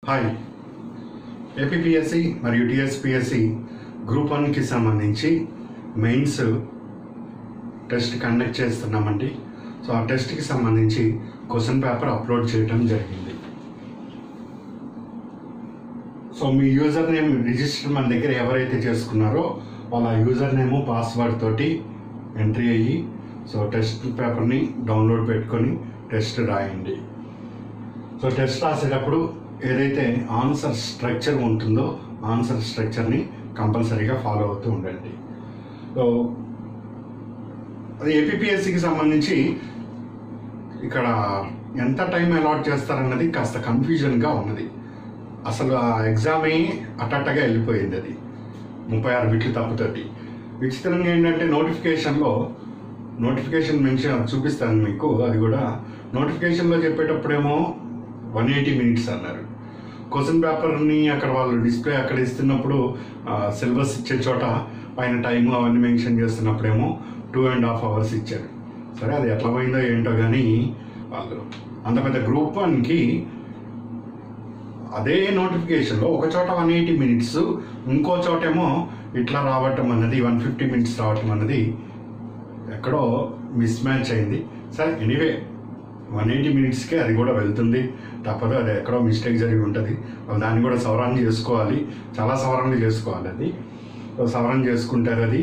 hi APPSC మరియు TSPSC group వన్కి సంబంధించి మెయిన్స్ టెస్ట్ కండక్ట్ చేస్తున్నామండి సో ఆ టెస్ట్కి సంబంధించి క్వశ్చన్ పేపర్ అప్లోడ్ చేయడం జరిగింది సో మీ యూజర్ నేమ్ రిజిస్టర్ మన దగ్గర ఎవరైతే చేసుకున్నారో వాళ్ళ యూజర్ నేమ్ పాస్వర్డ్ తోటి ఎంట్రీ అయ్యి సో టెస్ట్ పేపర్ని డౌన్లోడ్ పెట్టుకొని టెస్ట్ రాయండి సో టెస్ట్ రాసేటప్పుడు ఏదైతే ఆన్సర్ స్ట్రక్చర్ ఉంటుందో ఆన్సర్ స్ట్రక్చర్ని కంపల్సరీగా ఫాలో అవుతూ ఉండండి సో అది ఏపీఎస్సికి సంబంధించి ఇక్కడ ఎంత టైం అలాట్ చేస్తారన్నది కాస్త కన్ఫ్యూజన్గా ఉన్నది అసలు ఆ ఎగ్జామే అట్టట్టగా వెళ్ళిపోయింది అది ముప్పై ఆరు బిట్లు తప్పుతోటి విచిత్రంగా ఏంటంటే నోటిఫికేషన్లో నోటిఫికేషన్ మెన్షన్ చూపిస్తాను మీకు అది కూడా నోటిఫికేషన్లో చెప్పేటప్పుడేమో వన్ ఎయిటీ మినిట్స్ అన్నారు క్వశ్చన్ పేపర్ని అక్కడ వాళ్ళు డిస్ప్లే అక్కడ ఇస్తున్నప్పుడు సిలబస్ ఇచ్చే చోట పైన టైము అవన్నీ మెన్షన్ చేస్తున్నప్పుడేమో టూ అండ్ హాఫ్ అవర్స్ ఇచ్చారు సరే అది ఎట్లా పోయిందో ఏంటో కానీ వాళ్ళు అంత పెద్ద గ్రూప్ వన్కి అదే నోటిఫికేషన్లో ఒక చోట వన్ ఎయిటీ మినిట్స్ ఇంకో చోటేమో ఇట్లా రావటం అన్నది వన్ ఫిఫ్టీ మినిట్స్ రావటం అన్నది ఎక్కడో మిస్ మ్యాచ్ అయింది సరే ఎనీవే వన్ ఎయిటీ మినిట్స్కే అది కూడా వెళ్తుంది తప్పదు అది ఎక్కడో మిస్టేక్ జరిగి ఉంటుంది వాళ్ళు దాన్ని కూడా సవరణ చేసుకోవాలి చాలా సవరణలు చేసుకోవాలి అది సో సవరణ చేసుకుంటారు అది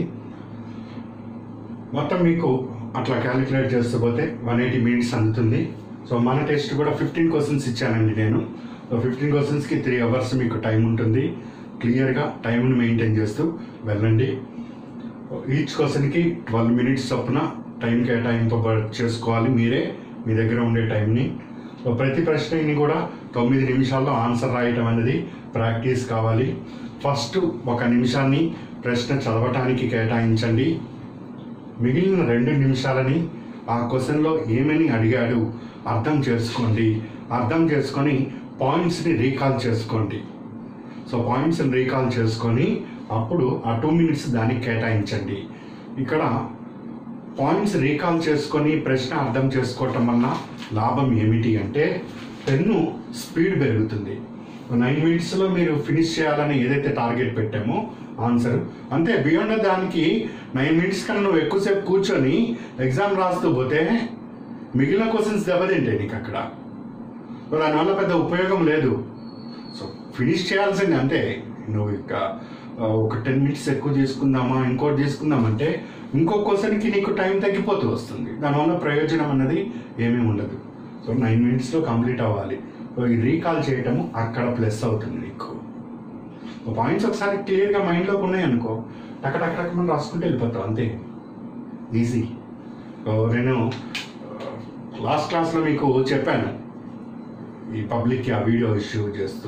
మొత్తం మీకు అట్లా క్యాలిక్యులేట్ చేస్తూ పోతే వన్ ఎయిటీ మినిట్స్ అందుతుంది సో మన టెస్ట్ కూడా ఫిఫ్టీన్ క్వశ్చన్స్ ఇచ్చానండి నేను సో ఫిఫ్టీన్ క్వశ్చన్స్కి త్రీ అవర్స్ మీకు టైం ఉంటుంది క్లియర్గా టైంని మెయింటైన్ చేస్తూ వెళ్ళండి ఈచ్ క్వశ్చన్కి ట్వెల్వ్ మినిట్స్ చొప్పున టైం కేటాయింప చేసుకోవాలి మీరే మీ దగ్గర ఉండే టైంని సో ప్రతి ప్రశ్నని కూడా తొమ్మిది నిమిషాల్లో ఆన్సర్ రాయటం అనేది ప్రాక్టీస్ కావాలి ఫస్ట్ ఒక నిమిషాన్ని ప్రశ్న చదవటానికి కేటాయించండి మిగిలిన రెండు నిమిషాలని ఆ క్వశ్చన్లో ఏమని అడిగాడు అర్థం చేసుకోండి అర్థం చేసుకొని పాయింట్స్ని రీకాల్ చేసుకోండి సో పాయింట్స్ని రీకాల్ చేసుకొని అప్పుడు ఆ టూ మినిట్స్ దానికి కేటాయించండి ఇక్కడ పాయింట్స్ రీకాల్ చేసుకొని ప్రశ్న అర్థం చేసుకోవటం వల్ల లాభం ఏమిటి అంటే పెన్ను స్పీడ్ పెరుగుతుంది నైన్ మినిట్స్లో మీరు ఫినిష్ చేయాలని ఏదైతే టార్గెట్ పెట్టామో ఆన్సర్ అంతే బియాండ్ దానికి నైన్ మినిట్స్ కన్నా నువ్వు ఎక్కువసేపు కూర్చొని ఎగ్జామ్ రాస్తూ పోతే మిగిలిన క్వశ్చన్స్ దెబ్బతింటాయి నీకు అక్కడ సో దానివల్ల పెద్ద ఉపయోగం లేదు సో ఫినిష్ చేయాల్సింది అంతే నువ్వు ఇక ఆ, ఒక టెన్ మినిట్స్ ఎక్కువ చేసుకుందామా ఇంకోటి చేసుకుందామంటే ఇంకో క్వశ్చన్కి నీకు టైం తగ్గిపోతూ వస్తుంది దానివల్ల ప్రయోజనం అన్నది ఏమీ ఉండదు సో నైన్ మినిట్స్లో కంప్లీట్ అవ్వాలి సో ఈ రీకాల్ చేయటము అక్కడ ప్లస్ అవుతుంది నీకు పాయింట్స్ ఒకసారి క్లియర్గా మైండ్లోకి ఉన్నాయి అనుకో టక టక టక మనం రాసుకుంటూ వెళ్ళిపోతాం అంతే ఈజీ సో నేను లాస్ట్ క్లాస్లో మీకు చెప్పాను ఈ పబ్లిక్కి ఆ వీడియో ఇష్యూ చేస్తూ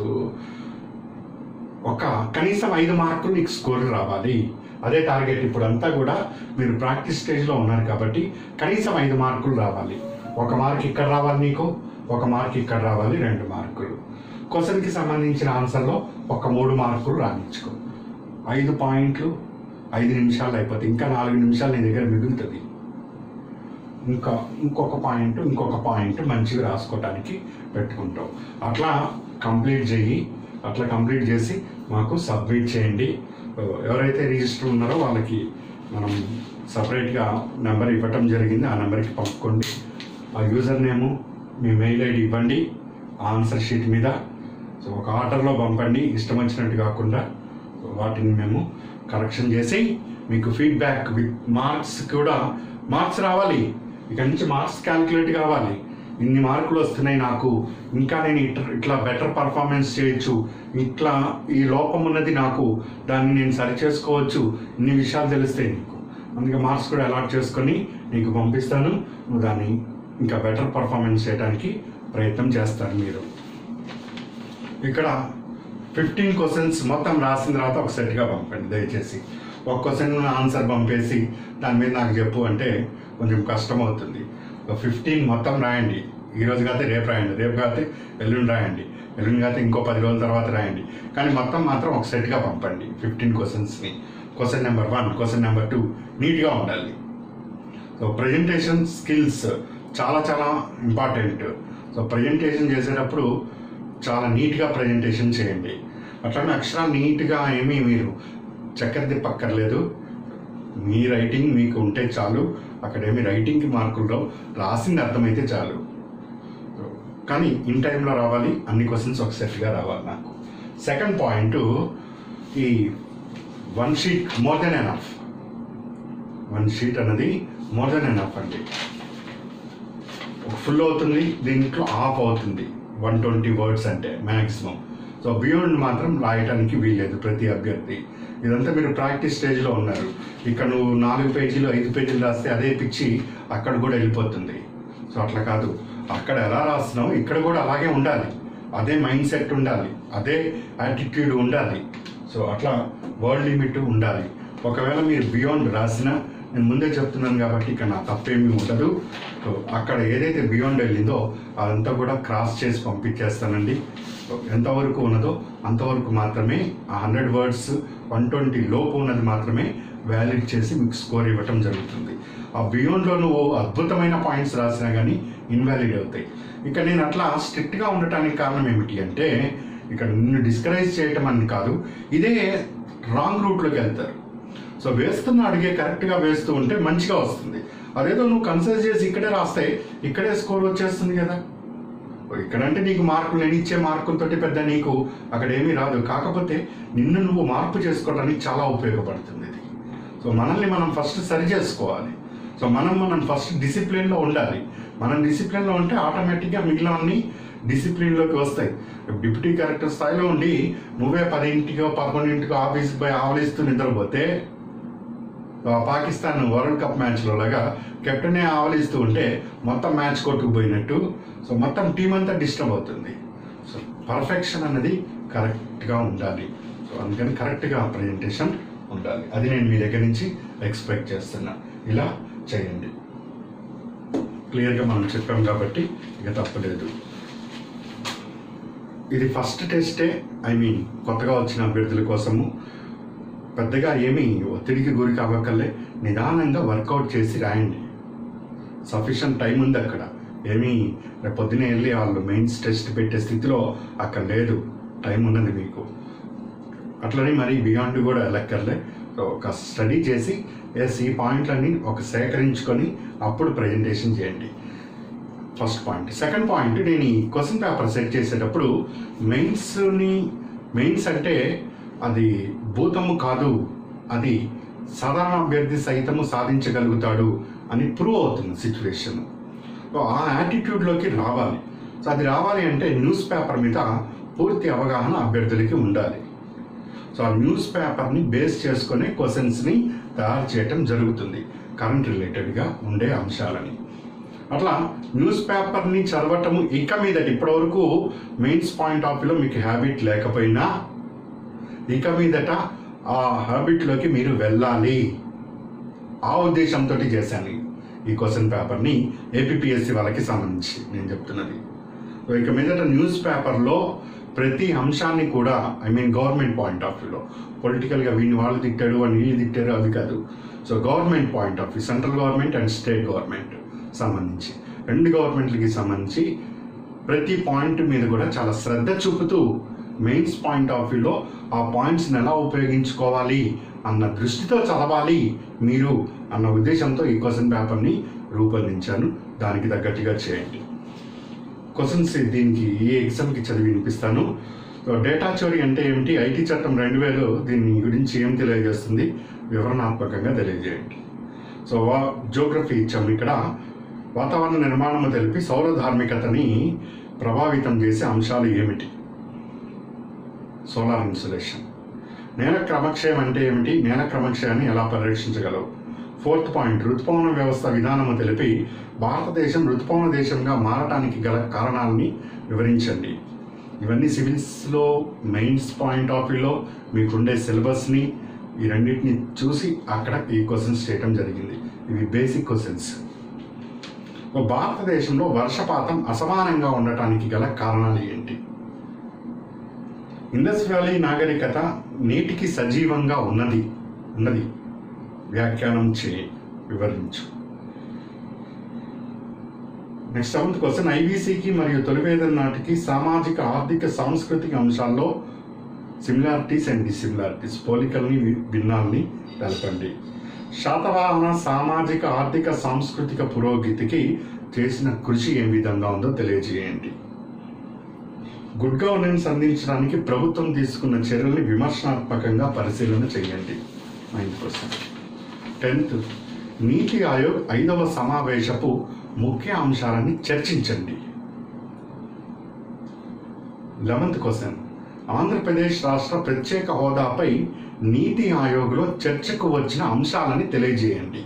ఒక కనీసం ఐదు మార్కులు నీకు స్కోర్ రావాలి అదే టార్గెట్ ఇప్పుడు అంతా కూడా మీరు ప్రాక్టీస్ స్టేజ్లో ఉన్నారు కాబట్టి కనీసం ఐదు మార్కులు రావాలి ఒక మార్క్ ఇక్కడ రావాలి నీకు ఒక మార్క్ ఇక్కడ రావాలి రెండు మార్కులు క్వశ్చన్కి సంబంధించిన ఆన్సర్లో ఒక మూడు మార్కులు రాణించుకో ఐదు పాయింట్లు ఐదు నిమిషాలు అయిపోతాయి ఇంకా నాలుగు నిమిషాలు నీ దగ్గర మిగులుతుంది ఇంకా ఇంకొక పాయింట్ ఇంకొక పాయింట్ మంచిగా రాసుకోవడానికి పెట్టుకుంటాం అట్లా కంప్లీట్ చేయి అట్లా కంప్లీట్ చేసి మాకు సబ్మిట్ చేయండి ఎవరైతే రిజిస్టర్ ఉన్నారో వాళ్ళకి మనం సపరేట్గా నెంబర్ ఇవ్వటం జరిగింది ఆ నెంబర్కి పంపుకోండి ఆ యూజర్ నేము మీ మెయిల్ ఐడి ఇవ్వండి ఆన్సర్ షీట్ మీద సో ఒక ఆర్డర్లో పంపండి ఇష్టం వచ్చినట్టు కాకుండా వాటిని మేము కరెక్షన్ చేసి మీకు ఫీడ్బ్యాక్ విత్ మార్క్స్ కూడా మార్క్స్ రావాలి ఇక నుంచి మార్క్స్ క్యాలిక్యులేట్ కావాలి ఇన్ని మార్కులు వస్తున్నాయి నాకు ఇంకా నేను ఇట్లా ఇట్లా బెటర్ పర్ఫార్మెన్స్ చేయొచ్చు ఇట్లా ఈ లోపం ఉన్నది నాకు దాన్ని నేను సరి చేసుకోవచ్చు ఇన్ని విషయాలు తెలుస్తాయి నీకు అందుకే మార్క్స్ కూడా అలాట్ చేసుకొని నీకు పంపిస్తాను నువ్వు దాన్ని ఇంకా బెటర్ పర్ఫార్మెన్స్ చేయడానికి ప్రయత్నం చేస్తారు మీరు ఇక్కడ ఫిఫ్టీన్ క్వశ్చన్స్ మొత్తం రాసిన తర్వాత ఒక సెట్గా పంపండి దయచేసి ఒక క్వశ్చన్ ఆన్సర్ పంపేసి దాని మీద నాకు చెప్పు అంటే కొంచెం కష్టం అవుతుంది ఫిఫ్టీన్ మొత్తం రాయండి ఈ రోజు కాతే రేపు రాయండి రేపు కాతే ఎల్లుండి రాయండి ఎల్లుండి కాతే ఇంకో పది రోజుల తర్వాత రాయండి కానీ మొత్తం మాత్రం ఒక సెట్గా పంపండి ఫిఫ్టీన్ క్వశ్చన్స్ని question number one question number two నీట్గా ఉండాలి సో ప్రజెంటేషన్ స్కిల్స్ చాలా చాలా ఇంపార్టెంట్ సో ప్రజెంటేషన్ చేసేటప్పుడు చాలా నీట్గా ప్రజెంటేషన్ చేయండి అట్లానే అక్షరాలు నీట్గా ఏమీ మీరు చక్కెర తిప్పక్కర్లేదు మీ రైటింగ్ మీకు ఉంటే చాలు అక్కడేమి రైటింగ్కి మార్కులు రావు రాసింది అర్థమైతే చాలు కానీ ఇన్ టైంలో రావాలి అన్ని క్వశ్చన్స్ ఒక సెట్గా రావాలి నాకు సెకండ్ పాయింట్ ఈ one sheet more than enough one sheet అన్నది మోర్ దెన్ ఎనఫ్ అండి ఫుల్ అవుతుంది దీంట్లో ఆఫ్ అవుతుంది వన్ ట్వంటీ వర్డ్స్ అంటే మ్యాక్సిమం సో బియాండ్ మాత్రం రాయడానికి వీల్లేదు ప్రతి అభ్యర్థి ఇదంతా మీరు ప్రాక్టీస్ స్టేజ్లో ఉన్నారు ఇక్కడ నువ్వు నాలుగు పేజీలు ఐదు పేజీలు రాస్తే అదే పిచ్చి అక్కడ కూడా వెళ్ళిపోతుంది సో అట్లా కాదు అక్కడ ఎలా రాస్తున్నావు ఇక్కడ కూడా అలాగే ఉండాలి అదే మైండ్ సెట్ ఉండాలి అదే యాటిట్యూడ్ ఉండాలి సో అట్లా వర్డ్ లిమిట్ ఉండాలి ఒకవేళ మీరు బియాండ్ రాసినా నేను ముందే చెప్తున్నాను కాబట్టి ఇక్కడ నా తప్పేమీ ఉండదు సో అక్కడ ఏదైతే బియాండ్ వెళ్ళిందో అదంతా కూడా క్రాస్ చేసి పంపించేస్తానండి సో ఎంతవరకు ఉన్నదో అంతవరకు మాత్రమే ఆ హండ్రెడ్ వర్డ్స్ వన్ ట్వంటీ లోపు ఉన్నది మాత్రమే వ్యాలిడ్ చేసి మీకు స్కోర్ ఇవ్వటం జరుగుతుంది ఆ బియాండ్లో నువ్వు అద్భుతమైన పాయింట్స్ రాసినా కానీ ఇన్వాలిడ్ అవుతాయి ఇక నేను అట్లా స్ట్రిక్ట్గా ఉండటానికి కారణం ఏమిటి అంటే ఇక్కడ నిన్ను డిస్కరేజ్ చేయటం అని కాదు ఇదే రాంగ్ రూట్లోకి వెళ్తారు సో వేస్తున్న అడిగే కరెక్ట్గా వేస్తూ ఉంటే మంచిగా వస్తుంది అదేదో నువ్వు కన్సిడర్ చేసి ఇక్కడే రాస్తే ఇక్కడే స్కోర్ వచ్చేస్తుంది కదా ఇక్కడంటే నీకు మార్కులు నేను ఇచ్చే మార్కులతోటి పెద్ద నీకు అక్కడ ఏమీ రాదు కాకపోతే నిన్ను నువ్వు మార్పు చేసుకోవడానికి చాలా ఉపయోగపడుతుంది ఇది సో మనల్ని మనం ఫస్ట్ సరి చేసుకోవాలి సో మనం మనం ఫస్ట్ డిసిప్లిన్లో ఉండాలి మనం డిసిప్లిన్లో ఉంటే ఆటోమేటిక్గా మిగిలినవన్నీ డిసిప్లిన్లోకి వస్తాయి డిప్యూటీ కలెక్టర్ స్థాయిలో ఉండి నువ్వే పదింటికో పదకొండింటికో ఆఫీస్కి పోయి ఆవలిస్తూ నిద్రపోతే ఆ పాకిస్తాన్ వరల్డ్ కప్ మ్యాచ్లో లాగా కెప్టెనే ఆవలిస్తూ ఉంటే మొత్తం మ్యాచ్ కొట్టుకుపోయినట్టు సో మొత్తం టీం అంతా డిస్టర్బ్ అవుతుంది సో పర్ఫెక్షన్ అనేది కరెక్ట్గా ఉండాలి సో అందుకని కరెక్ట్గా ప్రజెంటేషన్ ఉండాలి అది నేను మీ దగ్గర నుంచి ఎక్స్పెక్ట్ చేస్తున్నా ఇలా చేయండి క్లియర్గా మనం చెప్పాం కాబట్టి ఇక తప్పలేదు ఇది ఫస్ట్ టెస్టే ఐ మీన్ కొత్తగా వచ్చిన అభ్యర్థుల కోసము పెద్దగా ఏమీ ఒత్తిడికి గురి కావక్కర్లే నిదానంగా వర్కౌట్ చేసి రాయండి సఫిషియంట్ టైం ఉంది అక్కడ ఏమీ రేపు పొద్దునే వెళ్ళి వాళ్ళు మెయిన్స్ టెస్ట్ పెట్టే స్థితిలో అక్కడ లేదు టైం ఉన్నది మీకు అట్లనే మరి బియాండ్ కూడా వెళ్ళక్కర్లే సో ఒక స్టడీ చేసి ఎస్ ఈ పాయింట్లన్నీ ఒక సేకరించుకొని అప్పుడు ప్రజెంటేషన్ చేయండి ఫస్ట్ పాయింట్ సెకండ్ పాయింట్ నేను ఈ క్వశ్చన్ పేపర్ సెట్ చేసేటప్పుడు మెయిన్స్ని మెయిన్స్ అంటే అది భూతము కాదు అది సాధారణ అభ్యర్థి సైతము సాధించగలుగుతాడు అని ప్రూవ్ అవుతుంది సిచ్యువేషన్ సో ఆ యాటిట్యూడ్లోకి రావాలి సో అది రావాలి అంటే న్యూస్ పేపర్ మీద పూర్తి అవగాహన అభ్యర్థులకి ఉండాలి సో ఆ న్యూస్ పేపర్ని బేస్ చేసుకునే క్వశ్చన్స్ని తయారు చేయటం జరుగుతుంది కరెంట్ రిలేటెడ్గా ఉండే అంశాలని అట్లా న్యూస్ పేపర్ని చదవటము ఇక మీద ఇప్పటివరకు మెయిన్స్ పాయింట్ ఆఫ్ వ్యూలో మీకు హ్యాబిట్ లేకపోయినా ఇక మీదట ఆ హ్యాబిట్లోకి మీరు వెళ్ళాలి ఆ ఉద్దేశంతో చేశాను ఈ క్వశ్చన్ పేపర్ని ఏపీఎస్సి వాళ్ళకి సంబంధించి నేను చెప్తున్నది సో ఇక మీదట న్యూస్ పేపర్లో ప్రతి అంశాన్ని కూడా I mean government point of వ్యూలో పొలిటికల్గా వీడిని వాళ్ళు తిట్టాడు వాడిని వీళ్ళు తిట్టారు అది కాదు so government point of view central government and state government సంబంధించి రెండు గవర్నమెంట్లకి సంబంధించి ప్రతి పాయింట్ మీద కూడా చాలా శ్రద్ధ చూపుతూ మెయిన్స్ పాయింట్ ఆఫ్ వ్యూలో ఆ పాయింట్స్ని ఎలా ఉపయోగించుకోవాలి అన్న దృష్టితో చదవాలి మీరు అన్న ఉద్దేశంతో ఈ క్వశ్చన్ పేపర్ని రూపొందించాను దానికి తగ్గట్టుగా చేయండి క్వశ్చన్స్ దీనికి ఈ ఎగ్జామ్కి చదివి వినిపిస్తాను సో డేటా చోరీ అంటే ఏమిటి ఐటీ చట్టం రెండు వేలు దీని గురించి ఏం తెలియజేస్తుంది వివరణాత్మకంగా తెలియజేయండి సో వా జోగ్రఫీ ఇచ్చాము ఇక్కడ వాతావరణ నిర్మాణము తెలిపి సౌర ధార్మికతని ప్రభావితం చేసే అంశాలు ఏమిటి సోలార్ ఇన్సులేషన్ నేల క్రమక్షయం అంటే ఏమిటి నేల క్రమక్షయాన్ని ఎలా పరిరక్షించగలవు ఫోర్త్ పాయింట్ ఋతుపవన వ్యవస్థ విధానము తెలిపి భారతదేశం ఋతుపవన దేశంగా మారటానికి గల కారణాలని వివరించండి ఇవన్నీ సివిల్స్లో మెయిన్స్ పాయింట్ ఆఫ్ వ్యూలో మీకుండే సిలబస్ని ఈ రెండింటిని చూసి అక్కడ ఈ క్వశ్చన్స్ చేయటం జరిగింది ఇవి బేసిక్ క్వశ్చన్స్ భారతదేశంలో వర్షపాతం అసమానంగా ఉండటానికి గల కారణాలు ఏంటి ఇండస్ వ్యాలీ నాగరికత నేటికి సజీవంగా ఉన్నది ఉన్నది వ్యాఖ్యానం చే వివరించు నెక్స్ట్ సెవెంత్ క్వశ్చన్ ఐబీసీకి మరియు తొలివేదన నాటికి సామాజిక ఆర్థిక సాంస్కృతిక అంశాల్లో సిమిలారిటీస్ అండ్ డిసిమిలారిటీస్ పోలికల్ని వి- భిన్నాల్ని తెలపండి శాతవాహన సామాజిక ఆర్థిక సాంస్కృతిక పురోగతికి చేసిన కృషి ఏ విధంగా ఉందో తెలియజేయండి గుడ్ గవర్నెన్స్ అందించడానికి ప్రభుత్వం తీసుకున్న చర్యల్ని విమర్శనాత్మకంగా పరిశీలన చేయండి నైన్త్ క్వశ్చన్ టెన్త్ నీతి ఆయోగ్ ఐదవ సమావేశపు ముఖ్య అంశాలని చర్చించండి లెవెంత్ క్వశ్చన్ ఆంధ్రప్రదేశ్ రాష్ట్ర ప్రత్యేక హోదాపై నీతి ఆయోగ్లో చర్చకు వచ్చిన అంశాలని తెలియజేయండి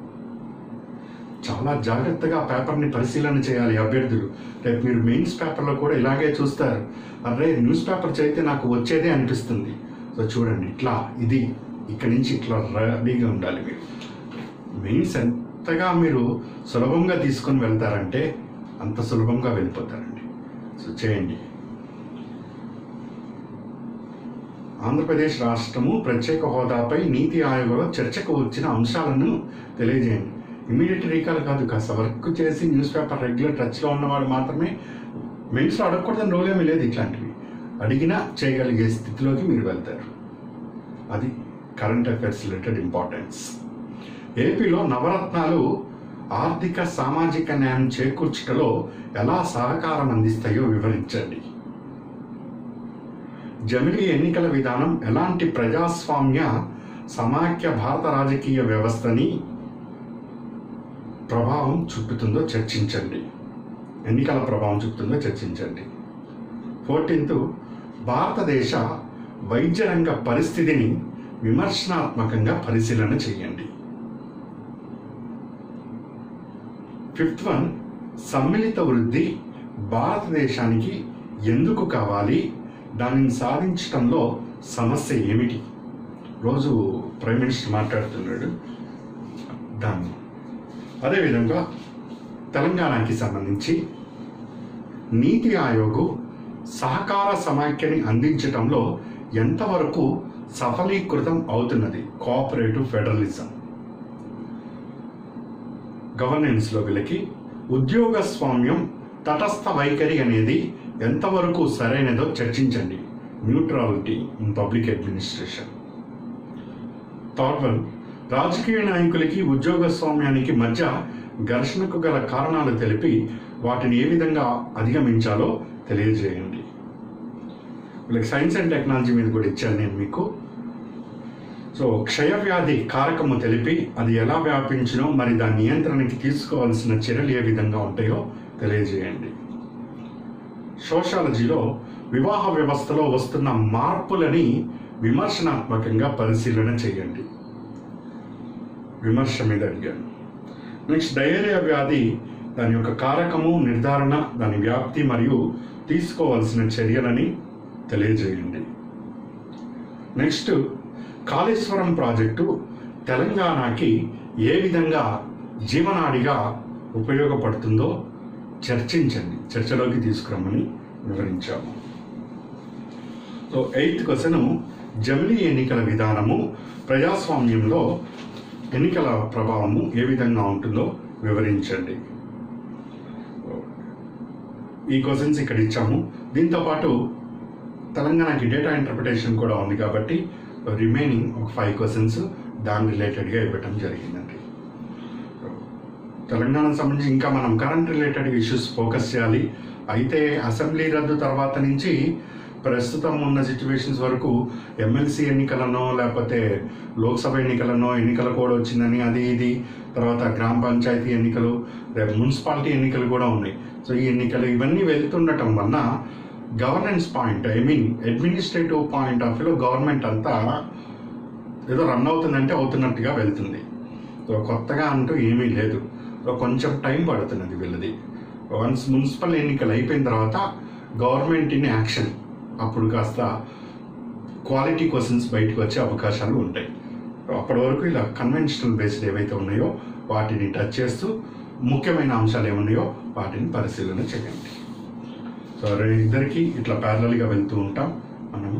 చాలా జాగ్రత్తగా పేపర్ని పరిశీలన చేయాలి అభ్యర్థులు రేపు మీరు మెయిన్స్ పేపర్లో కూడా ఇలాగే చూస్తారు అరే న్యూస్ పేపర్ చదివితే నాకు వచ్చేదే అనిపిస్తుంది సో చూడండి ఇట్లా ఇది ఇక్కడి నుంచి ఇట్లా రెడీగా ఉండాలి మీరు మెయిన్స్ ఎంతగా మీరు సులభంగా తీసుకొని వెళ్తారంటే అంత సులభంగా వెళ్ళిపోతారండి సో చేయండి ఆంధ్రప్రదేశ్ రాష్ట్రము ప్రత్యేక హోదాపై నీతి ఆయోగంలో చర్చకు వచ్చిన అంశాలను తెలియజేయండి ఇమీడియట్ రీకాల్ కాదు కాస్త వర్క్ చేసి న్యూస్ పేపర్ రెగ్యులర్ టచ్లో ఉన్నవాడు మాత్రమే మెయిన్స్లో అడగకూడదని రూల్ ఏమీ లేదు ఇట్లాంటివి అడిగినా చేయగలిగే స్థితిలోకి మీరు వెళ్తారు అది కరెంట్ అఫైర్స్ రిలేటెడ్ ఇంపార్టెన్స్ ఏపీలో నవరత్నాలు ఆర్థిక సామాజిక న్యాయం చేకూర్చుటలో ఎలా సహకారం అందిస్తాయో వివరించండి జమిలీ ఎన్నికల విధానం ఎలాంటి ప్రజాస్వామ్య సమాఖ్య భారత రాజకీయ వ్యవస్థని ప్రభావం చూపుతుందో చర్చించండి ఎన్నికల ప్రభావం చూపుతుందో చర్చించండి ఫోర్టీన్త్ భారతదేశ వైద్య రంగ పరిస్థితిని విమర్శనాత్మకంగా పరిశీలన చేయండి ఫిఫ్త్ వన్ సమ్మిళిత వృద్ధి భారతదేశానికి ఎందుకు కావాలి దానిని సాధించటంలో సమస్య ఏమిటి రోజు ప్రైమ్ మినిస్టర్ మాట్లాడుతున్నాడు దాన్ని అదేవిధంగా తెలంగాణకి సంబంధించి నీతి ఆయోగ్ సహకార సమాఖ్యని అందించటంలో ఎంతవరకు సఫలీకృతం అవుతున్నది కోఆపరేటివ్ ఫెడరలిజం గవర్నెన్స్లో వీళ్ళకి ఉద్యోగ స్వామ్యం తటస్థ వైఖరి అనేది ఎంతవరకు సరైనదో చర్చించండి neutrality in public administration third one రాజకీయ నాయకులకి ఉద్యోగ స్వామ్యానికి మధ్య ఘర్షణకు గల కారణాలు తెలిపి వాటిని ఏ విధంగా అధిగమించాలో తెలియజేయండి వీళ్ళకి సైన్స్ అండ్ టెక్నాలజీ మీద కూడా ఇచ్చాను నేను మీకు సో క్షయవ్యాధి కారకము తెలిపి అది ఎలా వ్యాపించినో మరి దాని నియంత్రణకి తీసుకోవాల్సిన చర్యలు ఏ విధంగా ఉంటాయో తెలియజేయండి సోషాలజీలో వివాహ వ్యవస్థలో వస్తున్న మార్పులని విమర్శనాత్మకంగా పరిశీలన చేయండి విమర్శ మీద అడిగాను నెక్స్ట్ డయేరియా వ్యాధి దాని యొక్క కారకము నిర్ధారణ దాని వ్యాప్తి మరియు తీసుకోవాల్సిన చర్యలని తెలియజేయండి నెక్స్ట్ కాళేశ్వరం ప్రాజెక్టు తెలంగాణకి ఏ విధంగా జీవనాడిగా ఉపయోగపడుతుందో చర్చించండి చర్చలోకి తీసుకురమ్మని వివరించాము సో ఎయిత్ క్వశ్చన్ జమిలీ ఎన్నికల విధానము ప్రజాస్వామ్యంలో ఎన్నికల ప్రభావము ఏ విధంగా ఉంటుందో వివరించండి ఈ క్వశ్చన్స్ ఇక్కడ ఇచ్చాము దీంతో పాటు తెలంగాణకి డేటా ఇంటర్ప్రిటేషన్ కూడా ఉంది కాబట్టి రిమైనింగ్ ఒక ఫైవ్ క్వశ్చన్స్ దాని రిలేటెడ్గా ఇవ్వటం జరిగిందండి తెలంగాణకు సంబంధించి ఇంకా మనం కరెంట్ రిలేటెడ్ ఇష్యూస్ ఫోకస్ చేయాలి అయితే అసెంబ్లీ రద్దు తర్వాత నుంచి ప్రస్తుతం ఉన్న సిచ్యువేషన్స్ వరకు ఎమ్మెల్సీ ఎన్నికలనో లేకపోతే లోక్సభ ఎన్నికలనో ఎన్నికల కోడ్ వచ్చిందని అది ఇది తర్వాత గ్రామ పంచాయతీ ఎన్నికలు రేపు మున్సిపాలిటీ ఎన్నికలు కూడా ఉన్నాయి సో ఈ ఎన్నికలు ఇవన్నీ వెళ్తుండటం వలన governance point I mean administrative point of వ్యూలో గవర్నమెంట్ అంతా ఏదో రన్ అవుతుందంటే అవుతున్నట్టుగా వెళ్తుంది సో కొత్తగా అంటూ ఏమీ లేదు సో కొంచెం టైం పడుతున్నది వీళ్ళది వన్స్ మున్సిపల్ ఎన్నికలు అయిపోయిన తర్వాత గవర్నమెంట్ ఇన్ యాక్షన్ అప్పుడు కాస్త క్వాలిటీ క్వశ్చన్స్ బయటకు వచ్చే అవకాశాలు ఉంటాయి అప్పటి వరకు ఇలా కన్వెన్షనల్ బేస్డ్ ఏవైతే ఉన్నాయో వాటిని టచ్ చేస్తూ ముఖ్యమైన అంశాలు ఏమున్నాయో వాటిని పరిశీలన చేయండి సో రె- ఇద్దరికి ఇట్లా ప్యారలల్గా వెళ్తూ ఉంటాం మనము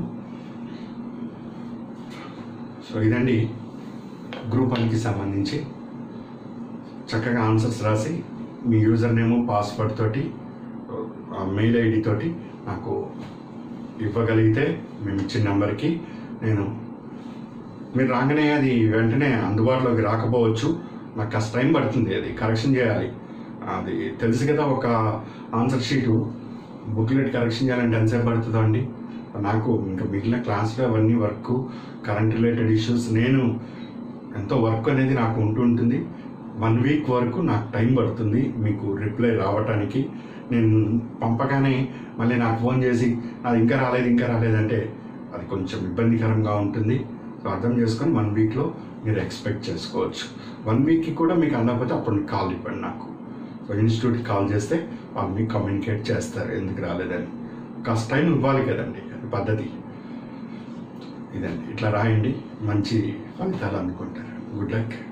సో ఇదండి గ్రూప్ వన్కి సంబంధించి చక్కగా ఆన్సర్స్ రాసి మీ యూజర్ నేమ్ పాస్వర్డ్ తోటి ఆ మెయిల్ ఐడి తోటి నాకు ఇవ్వగలిగితే మేము ఇచ్చిన నెంబర్కి నేను మీరు రాగానే అది వెంటనే అందుబాటులోకి రాకపోవచ్చు నాకు కాస్త టైం పడుతుంది అది కరెక్షన్ చేయాలి అది తెలుసు కదా ఒక ఆన్సర్ షీటు బుక్లెట్ కరెక్షన్ చేయాలంటే ఎంతసేపు పడుతుందో అండి నాకు ఇంకా మిగిలిన క్లాస్లో అవన్నీ వర్క్ కరెంట్ రిలేటెడ్ ఇష్యూస్ నేను ఎంతో వర్క్ అనేది నాకు ఉంటూ ఉంటుంది వన్ వీక్ వరకు నాకు టైం పడుతుంది మీకు రిప్లై రావటానికి నేను పంపగానే మళ్ళీ నాకు ఫోన్ చేసి అది ఇంకా రాలేదు ఇంకా రాలేదంటే అది కొంచెం ఇబ్బందికరంగా ఉంటుంది సో అర్థం చేసుకొని వన్ వీక్లో మీరు ఎక్స్పెక్ట్ చేసుకోవచ్చు వన్ వీక్కి కూడా మీకు అందకపోతే అప్పుడు కాల్ ఇవ్వండి నాకు సో ఇన్స్టిట్యూట్కి కాల్ చేస్తే వాళ్ళు మీకు కమ్యూనికేట్ చేస్తారు ఎందుకు రాలేదని కాస్త టైం ఇవ్వాలి కదండి అది పద్ధతి ఇదండి ఇట్లా రాయండి మంచి ఫలితాలు అందుకుంటారు గుడ్ లక్